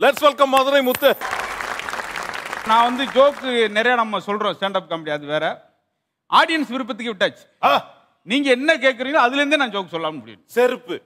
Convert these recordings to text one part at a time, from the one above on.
Let's welcome Madurai முத்து நான் வந்து joke நிறைய நம்ம சொல்றோம் ஸ்டாண்டப் காமெடி அது வேற ஆடியன்ஸ் விருப்பத்துக்கு விட்டாச்சு ஆ, நீங்க என்ன கேக்குறீங்களோ அதுல இருந்தே நான் ஜோக் சொல்ல முடியும் செருப்பு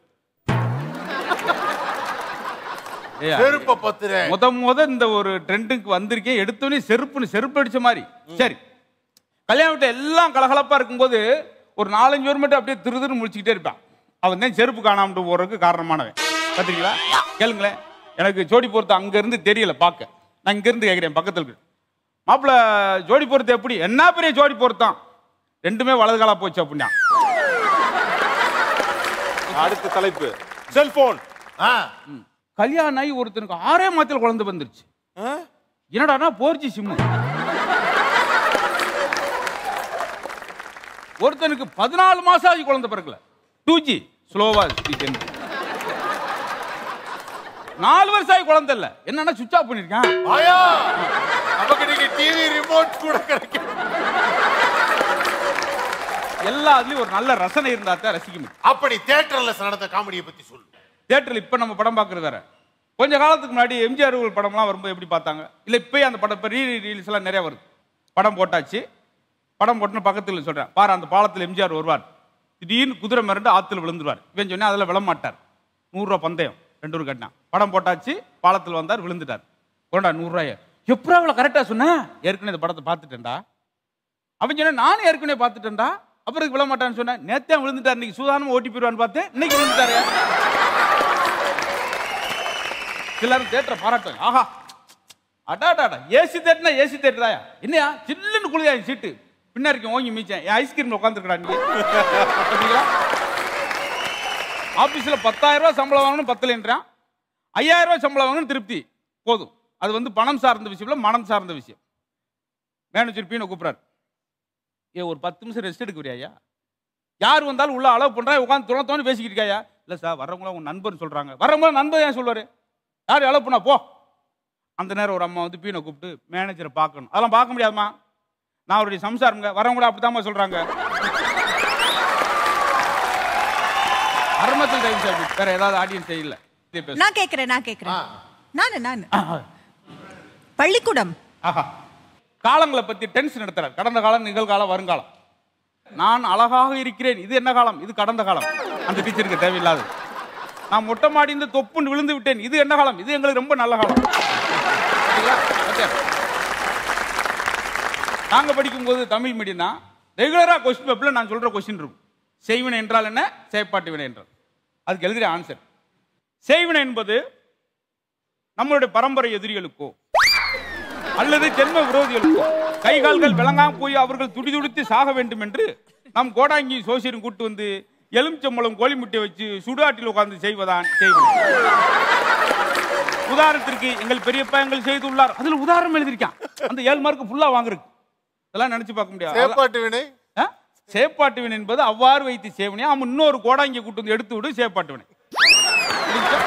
ஏய், செருப்ப பத்துறேன் முத முத இந்த ஒரு ட்ரெண்டுக்கு வந்திருக்கேன் எடுத்தோடனே செருப்புன்னு செருப்பு அடிச்ச மாதிரி சரி கல்யாண வீட்டு எல்லாம் கலகலப்பா இருக்கும்போது ஒரு நாலஞ்சு பேர் மட்டும் அப்படியே திரு திரு முடிச்சுக்கிட்டே இருப்பான் அவன் தான் செருப்பு காணாமட்டு போறதுக்கு காரணமானவன் பார்த்தீங்களா கேளுங்களேன் எனக்கு ஜோடி பொறுத்து அங்க இருந்து தெரியல பார்க்க நான் இங்க இருந்து கேட்கிறேன் பக்கத்துல இருக்கு மாப்பிள்ள ஜோடி பொறுத்து எப்படி என்ன பெரிய ஜோடி பொருத்தம் ரெண்டுமே வலது காலா போச்சு அப்படின்னா அடுத்த தலைப்பு செல்போன் ஆ, கல்யாணம் ஆகி ஒருத்தனுக்கு ஆறே மாதத்தில் குழந்தை வந்துருச்சு என்னடானா போர்ஜி சிம்மு ஒருத்தனுக்கு பதினாலு மாசம் ஆகி குழந்தை பிறக்கல டூ ஜி ஸ்லோவா நாலு வருஷம் ஆகி குழந்தை இல்ல என்னன்னா சுவிச் ஆஃப் பண்ணிருக்கான் ஆயா நமக்கு இன்னைக்கு டிவி ரிமோட் கூட கிடைக்கும் எல்லா அதுலயும் ஒரு நல்ல ரசனை இருந்தா தான் ரசிக்க முடியும் அப்படி தியேட்டர்ல நடந்த காமெடியை பத்தி சொல்லு தியேட்டர்ல இப்ப நம்ம படம் பார்க்கறது வேற கொஞ்ச காலத்துக்கு முன்னாடி எம்ஜிஆர் அவர்கள் படம்லாம் வரும்போது எப்படி பார்த்தாங்க இல்ல இப்பயே அந்த படம் இப்போ ரீ ரீல்ஸ் எல்லாம் நிறைய வருது படம் போட்டாச்சு படம் போட்டுன்னு பக்கத்துல சொல்றேன் பாரு அந்த பாலத்தில் எம்ஜிஆர் வருவார் திடீர்னு குதிரை மிரண்டு ஆத்துல விழுந்துருவார் இவன் சொன்னா அதில் விழ மாட்டார் நூறுரூவா பந்தயம் ரெண்டு ஊர் கட்டினா படம் போட்டாச்சு பாலத்தில் வந்தார் விழுந்துட்டார் கொண்டா நூறுரூவாய எப்படா இவ்வளோ கரெக்டாக சொன்னேன் ஏற்கனவே இந்த படத்தை பார்த்துட்டேன்டா அவன் சொன்னா நானும் ஏற்கனவே பார்த்துட்டேன்டா அப்புறம் இதுக்கு விழ மாட்டான்னு சொன்னேன் நேத்தே விழுந்துட்டார் இன்னைக்கு சுதாரணமா ஓட்டி போயிடுவான்னு பார்த்தேன் இன்னைக்கு விழுந்துட்டாரு எல்லாரும் தேட்டரை பாராட்டுவாங்க ஆஹா அடாடாடா ஏசி தேட்டர்னா ஏசி தேட்டராயா என்னையா சில்லுன்னு குளியா என் சீட்டு பின்னாடி ஓங்கி மீச்சேன் என் ஐஸ்கிரீம்ல உட்காந்துருக்கா நீ பார்த்தீங்களா ஆபீஸ்ல பத்தாயிரம் ரூபாய் சம்பளம் வாங்கணும் பத்தலைன்றான் ஐயாயிரம் ரூபாய் சம்பளம் வாங்கணும் திருப்தி போதும் அது வந்து பணம் சார்ந்த விஷயம் இல்ல மனம் சார்ந்த விஷயம் மேனேஜர் பீனை கூப்பிடுறாரு ஏ ஒரு பத்து நிமிஷம் ரெஸ்ட் எடுக்க வரியா யார் வந்தாலும் உள்ள அலோவ் பண்றா உட்காந்து துணை தோணு பேசிக்கிட்டு இருக்காயா இல்ல சார் வர்றவங்கள உங்க நண்பர்னு சொல்றாங்க வரவங்கள நண்பர் ஏன் சொல்லுவாரு யார் அலோவ் பண்ணா போ அந்த நேரம் ஒரு அம்மா வந்து பீனை கூப்பிட்டு மேனேஜரை பார்க்கணும் அதெல்லாம் பார்க்க முடியாதுமா நான் அவருடைய சம்சாரங்க வரவங்கள அப்படித்தாம்மா சொல்றாங்க அரமத்தில் டைம் சார் வேற ஏதாவது ஆடியன்ஸ் தெரியல இதே பேசு. நான் கேக்குறேன் நான் கேக்குறேன் நானு நானு பள்ளிக்கூடம் ஆஹா காலங்களை பத்தி டென்ஸ் நடத்துறார் கடந்த காலம் நிகழ்காலம் வருங்காலம் நான் அழகாக இருக்கிறேன் இது என்ன காலம் இது கடந்த காலம் அந்த டீச்சருக்கு தேவையில்லாது நான் மொட்டை மாடி இந்த தொப்புன்னு விழுந்து விட்டேன் இது என்ன காலம் இது எங்களுக்கு ரொம்ப நல்ல காலம் சரிங்களா? ஓகே. நாங்க படிக்கும்போது தமிழ் மீடியம்னா ரெகுலரா கொஸ்டின் பேப்பர்ல நான் சொல்ற கொஸ்டின் இருக்கும் செய்வினை என்றால் என்ன செயற்பாட்டு வினை என்றால் அதுக்கு எழுதுகிற ஆன்சர் செய்வினை என்பது நம்மளுடைய பரம்பரை எதிரிகளுக்கோ அல்லது ஜென்ம விரோதிகளுக்கோ கை கால்கள் விளங்காம போய் அவர்கள் துடி துடித்து சாக வேண்டும் என்று நம் கோடாங்கி சோசியரும் கூட்டு வந்து எலுமிச்சம்பழம் கோழி முட்டை வச்சு சுடுகாட்டில் உட்கார்ந்து செய்வதான் செய்வது உதாரணத்திற்கு எங்கள் பெரியப்பா எங்கள் செய்துள்ளார் அதுல உதாரணம் எழுதியிருக்கான் அந்த ஏழு மார்க் ஃபுல்லா வாங்குறதுக்கு இதெல்லாம் நினைச்சு பார்க்க முடியாது சேப்பாட்டு வினை ஆ? சேப்பாட்டு வினை என்பது அவ்வாறு வைத்து சேவனே அவன் இன்னொரு கோடாங்கி கூட்டு வந்து எடுத்து விடு சேப்பாட்டு வினை புரியுதா?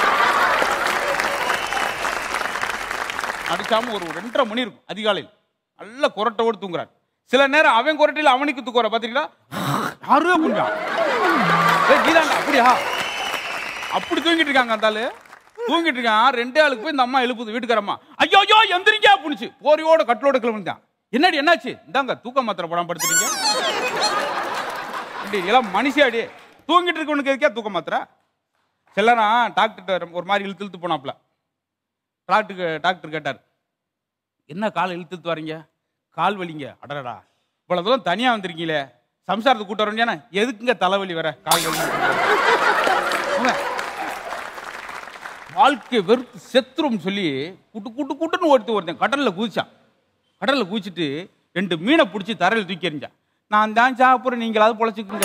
அடிச்சாம ஒரு ரெண்டரை மணி இருக்கும் அதிகாலையில் நல்ல குரட்டோடு தூங்குறான் சில நேரம் அவன் குரட்டையில் அவனுக்கு தூக்குற பாத்தீங்களா யாரோ புரிஞ்சான் கீதாண்டா அப்படியா அப்படி தூங்கிட்டு இருக்காங்க அந்த ஆளு தூங்கிட்டு இருக்கான் ரெண்டே ஆளுக்கு போய் இந்த அம்மா எழுப்புது வீட்டுக்காரம்மா ஐயோ ஐயோ எந்திரிங்க புடிச்சு போரியோட கட்டலோட கிளம்பிட்டான் என்னடி என்னாச்சு இந்தாங்க தூக்க மாத்திரை படம் படுத்துறீங்க இப்படி எல்லாம் மனுஷியாடி தூங்கிட்டு இருக்கவனுக்கு எதுக்கே தூக்க மாத்திரை சிலரா டாக்டர் ஒரு மாதிரி இழுத்து இழுத்து போனாப்ல டாக்டருக்கு டாக்டர் கேட்டார் என்ன கால் இழுத்து இழுத்து வரீங்க கால் வலிங்க அடடா இவ்வளவு தூரம் தனியா வந்திருக்கீங்களே சம்சாரத்தை கூட்ட வரீங்கன்னா எதுக்குங்க தலைவலி வர கால் வலி அவன் வாழ்க்கை வெறுத்து செத்துரும் சொல்லி குட்டு குட்டு குட்டுன்னு ஒருத்தன் ஒருத்தன் கடல்ல குதிச்சான் கடல்ல குதிச்சுட்டு ரெண்டு மீனை பிடிச்சி தரையில் தூக்கி எறிஞ்சான் நான் தான் சாப்பிட்றேன் நீங்களாவது பொழைச்சிக்குங்க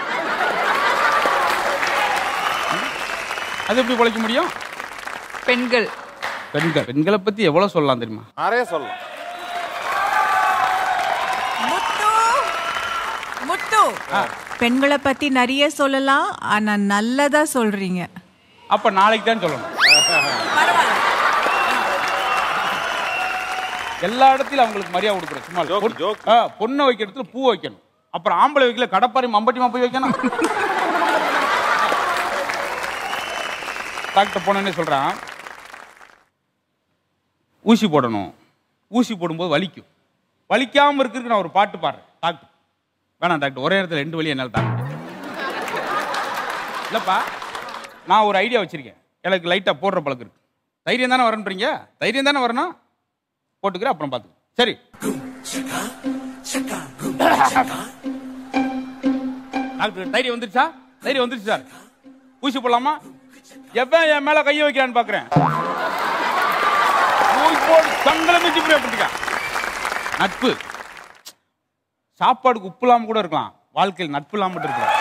அது எப்படி பொழைக்க முடியும் பெண்கள் பெண்கள் பெண்களை பத்தி எவ்வளவு சொல்லலாம் தெரியுமா நிறைய சொல்லலாம் முத்து முத்து பெண்களை பத்தி நிறைய சொல்லலாம் ஆனா நல்லதா சொல்றீங்க அப்ப நாளைக்கு தான் சொல்லணும் பரவாயில்ல எல்லா இடத்துலயும் அவங்களுக்கு மரியாதை கொடுக்குறோம் சும்மா இல்ல. Joke, பொன்- joke. ஆ, பொண்ணை வைக்கிற இடத்துல பூ வைக்கணும் அப்புறம் ஆம்பளை வைக்கல கடப்பாரி மம்பட்டிமா போய் வைக்கணும் டாக்டர் போனேன்னு சொல்றான் ஊசி போடணும் ஊசி போடும்போது வலிக்கும் வலிக்காமல் இருக்கிறதுக்கு நான் ஒரு பாட்டு பாடுறேன் டாக்டர் வேணாம் டாக்டர் ஒரே இடத்துல ரெண்டு வழி என்னால் தாங்க முடியாது. இல்லைப்பா நான் ஒரு ஐடியா வச்சிருக்கேன் எனக்கு லைட்டாக போடுற பழக்கம் இருக்கு தைரியம் தானே வரணுன்றீங்க தைரியம் தானே வரணும் போட்டுக்கிறேன் அப்புறம் பார்த்துக்கிறேன் சரி டாக்டர் தைரியம் வந்துருச்சா தைரியம் வந்துருச்சு சார் ஊசி போடலாமா எவன் என் மேல கையை வைக்கிறான்னு பாக்குறேன் தங்களை மிஞ்சி போட்டுக்க நட்பு சாப்பாடுக்கு உப்பு இல்லாம கூட இருக்கலாம் வாழ்க்கையில் நட்பு இல்லாம மட்டும் இருக்கலாம்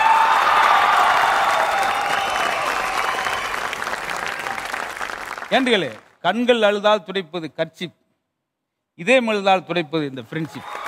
ஏண்டுகளே கண்கள் அழுதால் துடைப்பது கட்சி இதே அழுதால் துடைப்பது இந்த ஃப்ரெண்ட்ஷிப்